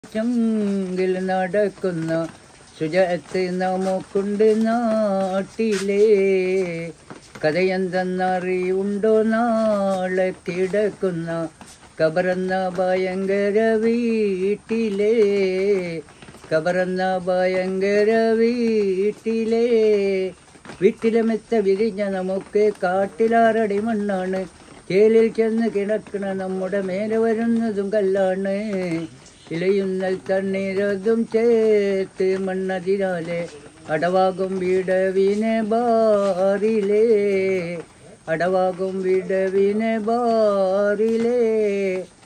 ചങ്കിൽ നടക്കുന്ന ശുചത്ത് നമുക്കുണ്ട് നാട്ടിലെ കഥയെന്തെന്നറിയുണ്ടോ നാളെ കിടക്കുന്ന കബറന്ന ഭയങ്കര വീട്ടിലെ കബറന്ന ഭയങ്കര വീട്ടിലെ വീട്ടിലെ മെത്ത വിരിഞ്ഞ നമുക്ക് കാട്ടിലാറടി മണ്ണാണ് ചേലിൽ ചെന്ന് കിടക്കണ നമ്മുടെ മേലെ വരുന്നതും കല്ലാണ് ഇലയുന്നൽ തണ്ണീരതും ചേർത്ത് മണ്ണതിരാലെ അടവാകും വിടവിനെ ബാറിലേ അടവാകും വിടവിനെ ബാറിലേ